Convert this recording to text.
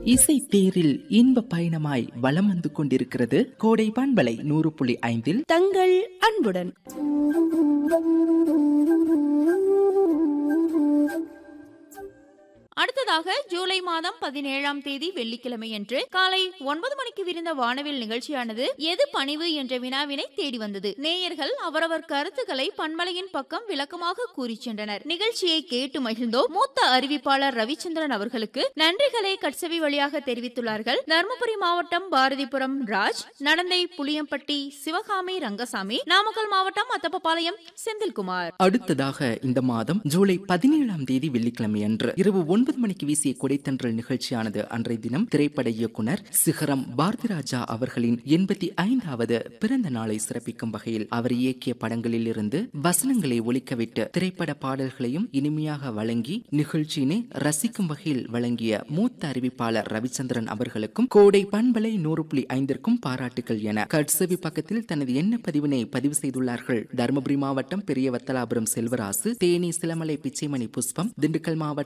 இசை தேரில் இன்ப பயணமாய் வலம் வந்து கொண்டிருக்கிறது கோடை பண்பலை நூறு புள்ளி ஐந்தில் தங்கள் அன்புடன் அடுத்ததாக ஜூலை மாதம் பதினேழாம் தேதி வெள்ளிக்கிழமையன்று காலை ஒன்பது மணிக்கு விருந்த வானவில் நிகழ்ச்சியானது எது பணிவு என்ற வினாவினை தேடி வந்தது நேயர்கள் அவரவர் கருத்துக்களை பண்பலையின் பக்கம் விளக்கமாக கூறி சென்றனர் நிகழ்ச்சியை கேட்டு மகிழ்ந்தோ மூத்த அறிவிப்பாளர் ரவிச்சந்திரன் அவர்களுக்கு நன்றிகளை கட்சவி வழியாக தெரிவித்துள்ளார்கள் தருமபுரி மாவட்டம் பாரதிபுரம் ராஜ் நடந்தை புளியம்பட்டி சிவகாமி ரங்கசாமி நாமக்கல் மாவட்டம் அத்தப்பபாளையம் செந்தில்குமார் அடுத்ததாக இந்த மாதம் ஜூலை பதினேழாம் தேதி வெள்ளிக்கிழமை அன்று இரவு ஒன்பது மணிக்கு வீசிய கொடைத்தன்றல் நிகழ்ச்சியானது அன்றைய தினம் திரைப்பட இயக்குனர் சிகரம் பாரதிராஜா அவர்களின் எண்பத்தி ஐந்தாவது பிறந்த நாளை சிறப்பிக்கும் வகையில் அவர் இயக்கிய படங்களில் இருந்து வசனங்களை ஒலிக்கவிட்டு திரைப்பட பாடல்களையும் இனிமையாக வழங்கி நிகழ்ச்சியினை ரசிக்கும் வகையில் வழங்கிய மூத்த அறிவிப்பாளர் ரவிச்சந்திரன் அவர்களுக்கும் கோடை பண்பலை நூறு புள்ளி ஐந்திற்கும் பாராட்டுகள் என கட்சவி பக்கத்தில் தனது எண்ண பதிவினை பதிவு செய்துள்ளார்கள் தருமபுரி மாவட்டம் பெரிய வத்தலாபுரம் செல்வராசு தேனி சிலமலை பிச்சைமணி புஷ்பம் திண்டுக்கல் மாவட்டம்